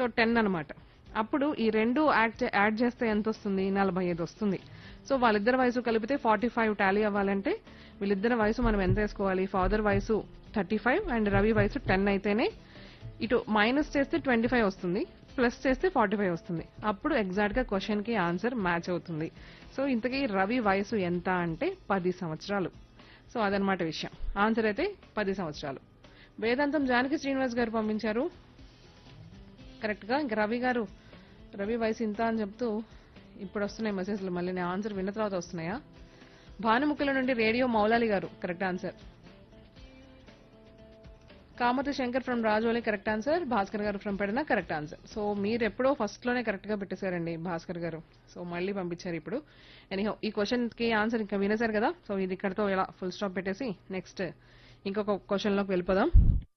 so ten అనమాట అప్పుడు ఈ రెండు యాడ్ చే- యాడ్ చేస్తే ఎంత వస్తుంది నలభై ఐదు వస్తుంది సో వాళ్ళిద్దరి వయసు కలిపితే ఫార్టీ ఫైవ్ టాలీ అవ్వాలంటే వీళ్ళిద్దరి వయసు మనం ఎంత వేసుకోవాలి ఫాదర్ వయసు థర్టీ ఫైవ్ అండ్ రవి వయసు టెన్ అయితేనే ఇటు మైనస్ చేస్తే ట్వంటీ ఫైవ్ వస్తుంది ప్లస్ చేస్తే ఫార్టీ ఫైవ్ వస్తుంది అప్పుడు ఎగ్జాక్ట్ గా క్వశ్చన్ కి ఆన్సర్ మ్యాచ్ అవుతుంది సో ఇంతకీ రవి వయసు ఎంత అంటే పది సంవత్సరాలు సో అదనమాట విషయం ఆన్సర్ అయితే పది సంవత్సరాలు వేదాంతం జానకి శ్రీనివాస్ గారు పంపించారు కరెక్ట్ గా ఇంకా రవి గారు రవి వయసు ఇంత అని చెప్తూ ఇప్పుడు వస్తున్నాయి మెసేజ్లు మళ్ళీ నేను ఆన్సర్ విన్న తర్వాత వస్తున్నాయా భానుముఖుల నుండి radio Moulali garu correct answer Kamati Shankar from Rajoli correct answer Bhaskar garu from Pedana correct answer so మీరు ఎప్పుడో ఫస్ట్ లోనే కరెక్ట్ గా పెట్టేశారండి భాస్కర్ గారు సో మళ్ళీ పంపించారు ఇప్పుడు ఎనీహో ఈ క్వశ్చన్ కి ఆన్సర్ ఇంకా వినేశారు కదా సో ఇది ఇక్కడతో ఇలా ఫుల్ స్టాప్ పెట్టేసి నెక్స్ట్ ఇంకొక క్వశ్చన్ లోకి వెళ్ళిపోదాం